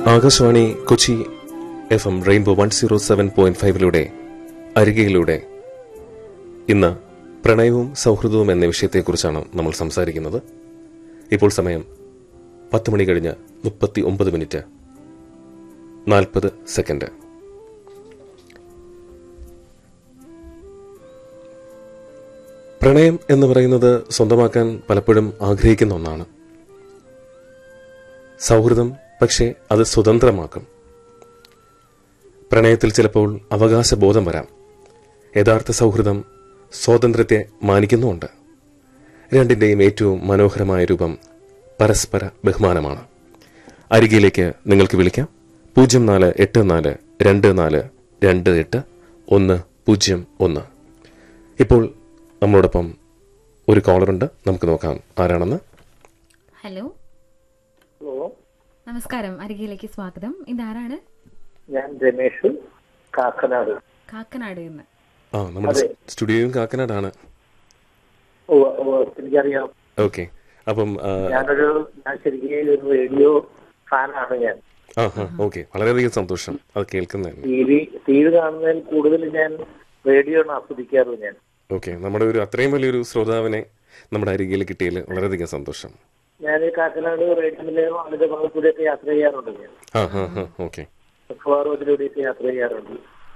Akashvani Kochi F M rainbow one zero seven point ഫൈവിലൂടെ അരികയിലൂടെ ഇന്ന് പ്രണയവും സൗഹൃദവും എന്ന വിഷയത്തെക്കുറിച്ചാണ് നമ്മൾ സംസാരിക്കുന്നത് ഇപ്പോൾ സമയം പത്ത് മണി കഴിഞ്ഞ് മുപ്പത്തി ഒമ്പത് മിനിറ്റ് നാൽപ്പത് സെക്കൻഡ് പ്രണയം എന്ന് പറയുന്നത് സ്വന്തമാക്കാൻ പലപ്പോഴും ആഗ്രഹിക്കുന്ന ഒന്നാണ് സൗഹൃദം പക്ഷേ അത് സ്വതന്ത്രമാക്കും പ്രണയത്തിൽ ചിലപ്പോൾ അവകാശബോധം വരാം യഥാർത്ഥ സൗഹൃദം സ്വാതന്ത്ര്യത്തെ മാനിക്കുന്നുമുണ്ട് രണ്ടിന്റെയും ഏറ്റവും മനോഹരമായ രൂപം പരസ്പര ബഹുമാനമാണ് അരികിലേക്ക് നിങ്ങൾക്ക് വിളിക്കാം പൂജ്യം നാല് എട്ട് നാല് രണ്ട് നാല് രണ്ട് എട്ട് ഒന്ന് പൂജ്യം ഒന്ന് ഇപ്പോൾ നമ്മളോടൊപ്പം ഒരു കോളറുണ്ട് നമുക്ക് നോക്കാം ആരാണെന്ന് ഹലോ ഹലോ നമസ്കാരം അരികിലേക്ക് സ്വാഗതം ഇതാരാണ് ഞാൻ രമേഷ് കാക്കനാട് കാക്കനാട് എന്ന് ആ നമ്മുടെ അതെ. സ്റ്റുഡിയോയും കാക്കനാടാണ് ഉവ്വ് ഉവ്വ് എനിക്കറിയാം ഓക്കെ അപ്പം ആ, ഞാനൊരു ഞാൻ ശരിക്കും ഒരു റേഡിയോ ഫാനാണ് ഞാൻ ആ ഹാ ഓക്കെ വളരെയധികം സന്തോഷം അത് കേൾക്കുന്നതന്നെ ടി വി ടി വി കാണുന്നതിൽ കൂടുതൽ ഞാൻ റേഡിയോ ആണ് ആസ്വദിക്കാറ് ഞാൻ ഓക്കെ നമ്മുടെ ഒരു അത്രയും വലിയൊരു ശ്രോതാവിനെ നമ്മുടെ അരികിൽ കിട്ടിയതിൽ വളരെയധികം സന്തോഷം ഞാൻ ഈ കാക്കനാട് റേഡിയോ നിലയം അതിന്റെ ഭാഗത്തൂടെയൊക്കെ യാത്ര ചെയ്യാറുണ്ട് ഞാൻ ആ ഹാ ഹാ ഓക്കെ മിക്കവാറും അതിലൂടെയൊക്കെ യാത്ര ചെയ്യാറുണ്ട്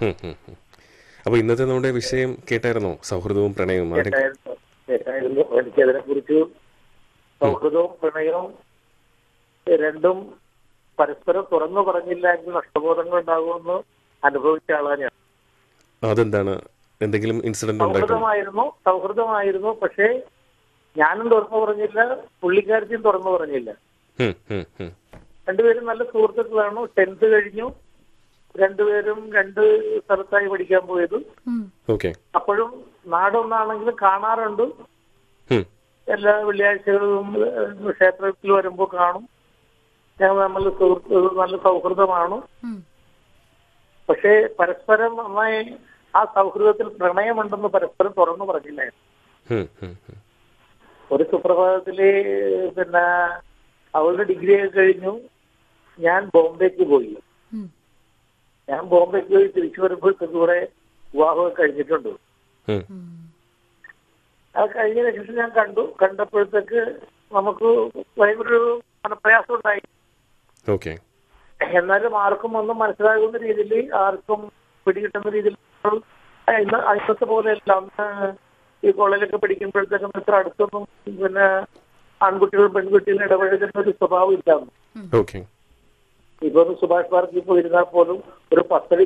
അപ്പൊ ഇന്നത്തെ നമ്മുടെ വിഷയം കേട്ടായിരുന്നോ സൗഹൃദവും പ്രണയവും ആരെ കേട്ടായിരുന്നു കേട്ടായിരുന്നു എനിക്കതിനെ കുറിച്ച് സൗഹൃദവും പ്രണയവും രണ്ടും പരസ്പരം തുറന്നു പറഞ്ഞില്ല എങ്കിൽ നഷ്ടബോധങ്ങൾ ഉണ്ടാകുമെന്ന് അനുഭവിച്ച ആളാണ് ഞാൻ അതെന്താണ് എന്തെങ്കിലും ഇൻസിഡന്റ് ഉണ്ടായിട്ടുണ്ടോ സൗഹൃദമായിരുന്നു സൗഹൃദമായിരുന്നു പക്ഷേ ഞാനും തുറന്നു പറഞ്ഞില്ല പുള്ളിക്കാരത്തിയും തുറന്നു പറഞ്ഞില്ല ഹും, ഹും, ഹും. രണ്ടുപേരും നല്ല സുഹൃത്തുക്കളാണ് ടെൻത്ത് കഴിഞ്ഞു രണ്ടുപേരും രണ്ട് സ്ഥലത്തായി പഠിക്കാൻ പോയത് ഉം. ഓക്കെ അപ്പോഴും നാടൊന്നാണെങ്കിലും കാണാറുണ്ട് ഹും, എല്ലാ വെള്ളിയാഴ്ചകളും ഏഹ്, ക്ഷേത്രത്തിൽ വരുമ്പോൾ കാണും ഞങ്ങൾ നമ്മൾ സുഹൃത്ത് നല്ല സൗഹൃദമാണ് ഉം. പക്ഷേ പരസ്പരം നന്നായി ആ സൗഹൃദത്തിൽ പ്രണയമുണ്ടെന്ന് പരസ്പരം തുറന്നു പറഞ്ഞില്ലായിരുന്നു ഹും, ഹും, ഹും. ഒരു സുപ്രഭാതത്തില് പിന്നെ അവളുടെ ഡിഗ്രി ഒക്കെ കഴിഞ്ഞു ഞാൻ ബോംബെക്ക് പോയി ഉം. ഞാൻ ബോംബെക്ക് പോയി തിരിച്ചു വരുമ്പോഴത്തേക്ക് കൂടെ വിവാഹമൊക്കെ കഴിഞ്ഞിട്ടുണ്ട് ഹും. ഉം. അത് കഴിഞ്ഞ ശേഷം ഞാൻ കണ്ടു കണ്ടപ്പോഴത്തേക്ക് നമുക്ക് ഭയങ്കര ഒരു മനപ്രയാസം ഉണ്ടായി ഓക്കെ എന്നാലും ആർക്കും ഒന്നും മനസ്സിലാകുന്ന രീതിയിൽ ആർക്കും പിടികിട്ടുന്ന രീതിയിൽ ഇന്ന് ഇന്നത്തെ പോലെയല്ല അന്ന് ഈ കോളേജിലൊക്കെ പഠിക്കുമ്പോഴത്തേക്കും ഇത്ര അടുത്തൊന്നും പിന്നെ ആൺകുട്ടികളും പെൺകുട്ടികളും ഇടപഴകുന്ന ഒരു സ്വഭാവം ഇല്ല ഓക്കെ ഇപ്പൊ ഒന്ന് സുഭാഷ് പാർക്കിൽ പോയിരുന്നാൽ പോലും ഒരു പത്തടി